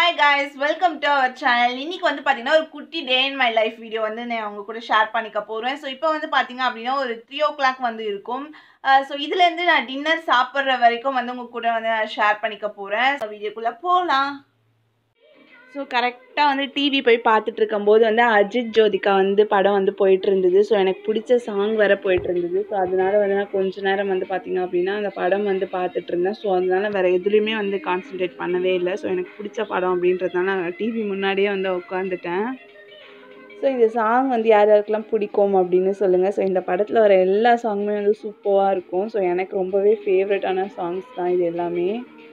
hi guys welcome to our channel இன்னைக்கு வந்து பார்த்தீங்கன்னா ஒரு குட்டி day in my life video வந்து நான் உங்க கூட ஷேர் பண்ணிக்க போகிறேன் ஸோ இப்போ வந்து பார்த்தீங்க அப்படின்னா ஒரு த்ரீ ஓ கிளாக் வந்து இருக்கும் ஸோ இதுலேருந்து நான் டின்னர் சாப்பிட்ற வரைக்கும் வந்து உங்க கூட வந்து நான் ஷேர் பண்ணிக்க போகிறேன் ஸோ வீடியோக்குள்ளே போகலாம் ஸோ கரெக்டாக வந்து டிவி போய் பார்த்துட்டு இருக்கும்போது வந்து அஜித் ஜோதிகா வந்து படம் வந்து போயிட்டு இருந்தது ஸோ எனக்கு பிடிச்ச சாங் வேற போயிட்டு இருந்தது ஸோ அதனால வந்து நான் கொஞ்ச நேரம் வந்து பார்த்தீங்க அப்படின்னா அந்த படம் வந்து பார்த்துட்டு இருந்தேன் ஸோ அதனால வேற எதுலேயுமே வந்து கான்சென்ட்ரேட் பண்ணவே இல்லை ஸோ எனக்கு பிடிச்ச படம் அப்படின்றதுனால நான் டிவி முன்னாடியே வந்து உட்காந்துட்டேன் ஸோ இந்த சாங் வந்து யார் யாருக்கெல்லாம் பிடிக்கும் அப்படின்னு சொல்லுங்கள் ஸோ இந்த படத்தில் வர எல்லா சாங்குமே வந்து சூப்பராக இருக்கும் ஸோ எனக்கு ரொம்பவே ஃபேவரட்டான சாங்ஸ் தான் இது எல்லாமே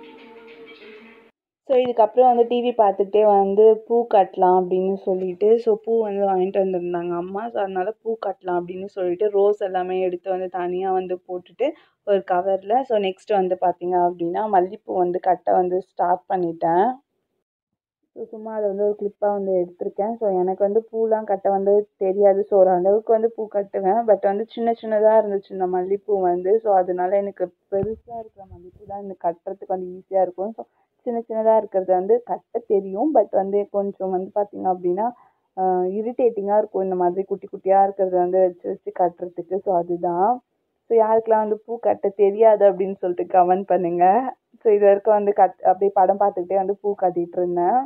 ஸோ இதுக்கப்புறம் வந்து டிவி பார்த்துக்கிட்டே வந்து பூ கட்டலாம் அப்படின்னு சொல்லிட்டு ஸோ பூ வந்து வாங்கிட்டு வந்திருந்தாங்க அம்மா ஸோ அதனால பூ கட்டலாம் அப்படின்னு சொல்லிட்டு ரோஸ் எல்லாமே எடுத்து வந்து தனியாக வந்து போட்டுட்டு ஒரு கவரில் ஸோ நெக்ஸ்ட் வந்து பார்த்தீங்க அப்படின்னா மல்லிப்பூ வந்து கட்ட வந்து ஸ்டார்ட் பண்ணிட்டேன் ஸோ சும்மா அதை வந்து ஒரு கிளிப்பாக வந்து எடுத்திருக்கேன் ஸோ எனக்கு வந்து பூலாம் கட்ட வந்து தெரியாது ஸோ ஓரளவுக்கு வந்து பூ கட்டுவேன் பட் வந்து சின்ன சின்னதாக இருந்துச்சு இந்த மல்லிப்பூ வந்து ஸோ அதனால எனக்கு பெருசாக இருக்கிற மல்லிப்பூ தான் எனக்கு கட்டுறதுக்கு வந்து ஈஸியாக இருக்கும் ஸோ சின்ன சின்னதாக இருக்கிறது வந்து கட்ட தெரியும் பட் வந்து கொஞ்சம் வந்து பார்த்திங்க அப்படின்னா இரிட்டேட்டிங்காக இருக்கும் இந்த மாதிரி குட்டி குட்டியாக இருக்கிறது வந்து வச்சு வச்சு கட்டுறதுக்கு ஸோ அதுதான் ஸோ யாருக்கெல்லாம் வந்து பூ கட்ட தெரியாது அப்படின்னு சொல்லிட்டு கமெண்ட் பண்ணுங்கள் ஸோ இது வரைக்கும் வந்து கட் அப்படியே படம் பார்த்துக்கிட்டே வந்து பூ கட்டிகிட்டு இருந்தேன்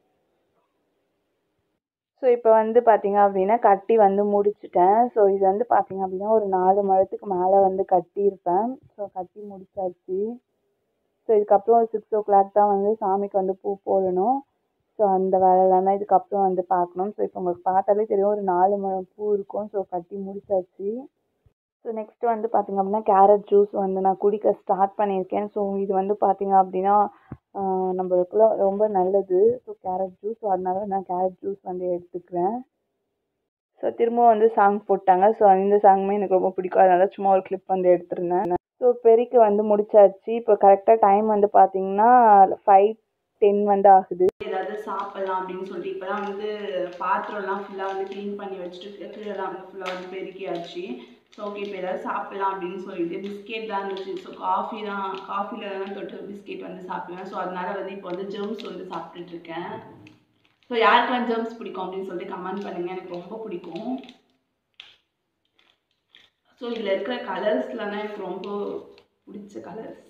ஸோ இப்போ வந்து பார்த்தீங்க அப்படின்னா கட்டி வந்து முடிச்சிட்டேன் ஸோ இது வந்து பார்த்தீங்க அப்படின்னா ஒரு நாலு மரத்துக்கு மேலே வந்து கட்டியிருப்பேன் ஸோ கட்டி முடிச்சாச்சு ஸோ இதுக்கப்புறம் சிக்ஸ் ஓ கிளாக் தான் வந்து சாமிக்கு வந்து பூ போடணும் ஸோ அந்த வேலைலாம் தான் இதுக்கப்புறம் வந்து பார்க்கணும் ஸோ இப்போ உங்களுக்கு பார்த்தாலே தெரியும் ஒரு நாலு முழம் பூ இருக்கும் ஸோ கட்டி முடிச்சாச்சு ஸோ நெக்ஸ்ட் வந்து பார்த்திங்க அப்படின்னா கேரட் ஜூஸ் வந்து நான் குடிக்க ஸ்டார்ட் பண்ணியிருக்கேன் ஸோ இது வந்து பார்த்திங்க அப்படின்னா நம்மளுக்குள்ள ரொம்ப நல்லது ஸோ கேரட் ஜூஸ் ஸோ அதனால நான் கேரட் ஜூஸ் வந்து எடுத்துக்கிறேன் ஸோ திரும்ப வந்து சாங் போட்டாங்க ஸோ இந்த சாங்குமே எனக்கு ரொம்ப பிடிக்கும் அதனால சும்மா ஒரு கிளிப் வந்து எடுத்திருந்தேன் ஸோ பெருக்கி வந்து முடிச்சாச்சு இப்போ கரெக்டாக டைம் வந்து பார்த்தீங்கன்னா ஃபைவ் டென் வந்து ஆகுது ஏதாவது சாப்பிட்லாம் அப்படின்னு சொல்லிட்டு இப்போ தான் வந்து பாத்திரம்லாம் ஃபுல்லாக வந்து க்ளீன் பண்ணி வச்சுட்டு கீழெல்லாம் வந்து ஃபுல்லாக வந்து பெருக்கியாச்சு ஸோ ஓகே இப்போ ஏதாவது சாப்பிட்லாம் அப்படின்னு சொல்லிட்டு பிஸ்கெட் தான் இருந்துச்சு ஸோ காஃபி தான் காஃபியில் தான் தொட்டு பிஸ்கெட் வந்து சாப்பிடுவேன் ஸோ அதனால வந்து இப்போ வந்து ஜெர்ம்ஸ் வந்து சாப்பிட்டுட்டு இருக்கேன் ஸோ யாருக்கெல்லாம் ஜெர்ம்ஸ் பிடிக்கும் அப்படின்னு சொல்லிட்டு கமெண்ட் பண்ணுங்கள் எனக்கு ரொம்ப பிடிக்கும் ஸோ இதில் இருக்கிற கலர்ஸ்லாம் தான் எனக்கு ரொம்ப பிடிச்ச கலர்ஸ்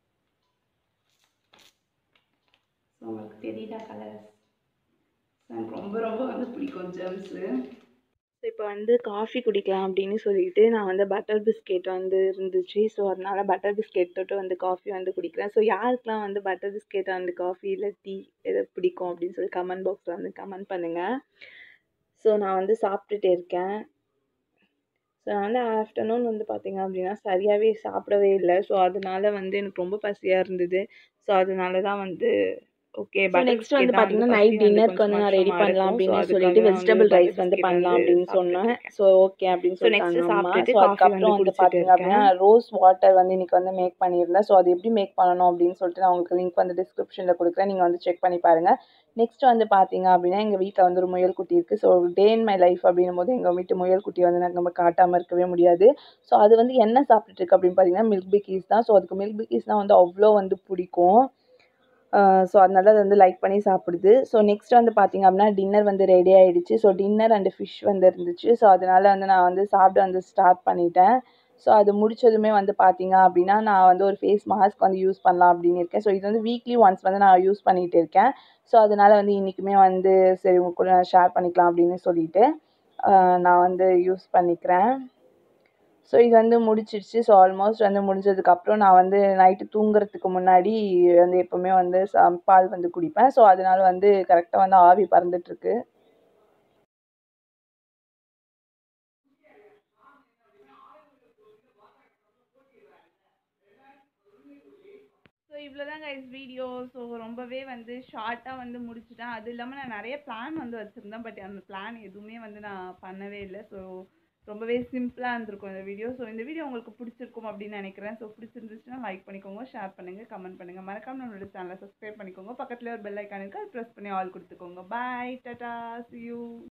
ஸோ உங்களுக்கு தெரியுதா கலர்ஸ் எனக்கு ரொம்ப ரொம்ப வந்து பிடிக்கும் ஜெம்ஸு ஸோ இப்போ வந்து காஃபி குடிக்கலாம் அப்படின்னு சொல்லிட்டு நான் வந்து பட்டர் பிஸ்கெட் வந்து இருந்துச்சு ஸோ அதனால் பட்டர் பிஸ்கெட் தொட்டு வந்து காஃபி வந்து குடிக்கிறேன் ஸோ யாருக்கெலாம் வந்து பட்டர் பிஸ்கெட் வந்து காஃபி இல்லை டீ எது பிடிக்கும் அப்படின்னு சொல்லி கமெண்ட் பாக்ஸில் வந்து கமெண்ட் பண்ணுங்கள் ஸோ நான் வந்து சாப்பிட்டுட்டே இருக்கேன் ஸோ நான் வந்து ஆஃப்டர்நூன் வந்து பார்த்திங்க அப்படின்னா சரியாகவே சாப்பிடவே இல்லை ஸோ அதனால வந்து எனக்கு ரொம்ப பசியாக இருந்தது ஸோ அதனால தான் வந்து ஓகே பட் நெக்ஸ்ட் வந்து பார்த்தீங்கன்னா நைட் டின்னருக்கு வந்து நான் ரெடி பண்ணலாம் அப்படின்னு சொல்லிட்டு வெஜிடபிள் ரைஸ் வந்து பண்ணலாம் அப்படின்னு சொன்னேன் ஸோ ஓகே அப்படின்னு சொல்லி நெக்ஸ்ட் சாப்பிட்டுட்டு அதுக்கப்புறம் வந்து பார்த்தீங்க அப்படின்னா ரோஸ் வாட்டர் வந்து இன்னைக்கு வந்து மேக் பண்ணியிருந்தேன் ஸோ அது எப்படி மேக் பண்ணணும் அப்படின்னு சொல்லிட்டு நான் உங்களுக்கு லிங்க் வந்து டிஸ்கிரிப்ஷனில் கொடுக்குறேன் நீங்கள் வந்து செக் பண்ணி பாருங்கள் நெக்ஸ்ட் வந்து பார்த்தீங்க அப்படின்னா எங்கள் வீட்டில் வந்து ஒரு முயல் குட்டி இருக்குது so day in my life அப்படின்னும் போது எங்கள் வீட்டு முயல் குட்டியை வந்து நாங்கள் நம்ம காட்டாமல் இருக்கவே முடியாது ஸோ அது வந்து என்ன சாப்பிட்டுருக்கு அப்படின்னு பார்த்தீங்கன்னா மில்க் பிக்கீஸ் தான் ஸோ அதுக்கு மில்க் பிக்கீஸ்னால் வந்து அவ்வளோ வந்து பிடிக்கும் ஸோ அதனால அது வந்து லைக் பண்ணி சாப்பிடுது ஸோ நெக்ஸ்ட் வந்து பார்த்திங்க அப்படின்னா டின்னர் வந்து ரெடி ஆகிடுச்சு ஸோ டின்னர் அண்டு ஃபிஷ் வந்து இருந்துச்சு ஸோ அதனால் வந்து நான் வந்து சாப்பிட வந்து ஸ்டார்ட் பண்ணிட்டேன் ஸோ அது முடிச்சதுமே வந்து பார்த்தீங்க அப்படின்னா நான் வந்து ஒரு ஃபேஸ் மாஸ்க் வந்து யூஸ் பண்ணலாம் அப்படின்னு இருக்கேன் ஸோ இது வந்து வீக்லி ஒன்ஸ் வந்து நான் யூஸ் பண்ணிகிட்டு இருக்கேன் ஸோ அதனால் வந்து இன்றைக்குமே வந்து சரி உங்க கூட நான் ஷேர் பண்ணிக்கலாம் அப்படின்னு சொல்லிட்டு நான் வந்து யூஸ் பண்ணிக்கிறேன் ஸோ இது வந்து முடிச்சிடுச்சு ஸோ ஆல்மோஸ்ட் வந்து முடிஞ்சதுக்கப்புறம் நான் வந்து நைட்டு தூங்குறதுக்கு முன்னாடி வந்து எப்போவுமே வந்து பால் வந்து குடிப்பேன் ஸோ அதனால வந்து கரெக்டாக வந்து ஆவி பறந்துட்டுருக்கு ஸோ இவ்வளோ தான் கைஸ் வீடியோ ஸோ ரொம்பவே வந்து ஷார்ட்டாக வந்து முடிச்சுட்டேன் அது இல்லாமல் நான் நிறைய பிளான் வந்து வச்சுருந்தேன் பட் அந்த பிளான் எதுவுமே வந்து நான் பண்ணவே இல்லை ஸோ ரொம்பவே சிம்பிளாக இருந்திருக்கும் இந்த வீடியோ ஸோ இந்த வீடியோ உங்களுக்கு பிடிச்சிருக்கும் அப்படின்னு நினைக்கிறேன் ஸோ பிடிச்சிருந்துச்சுன்னா லைக் பண்ணிக்கோங்க ஷேர் பண்ணுங்கள் கமெண்ட் பண்ணுங்கள் மறக்காம நம்மளோட சேனலை சப்ஸ்கிரைப் பண்ணிக்கோங்க பக்கத்தில் ஒரு பெல் ஐக்கான் இருக்குது அது ப்ரெஸ் பண்ணி ஆல் கொடுத்துக்கோங்க பாய் டாடா சி யூ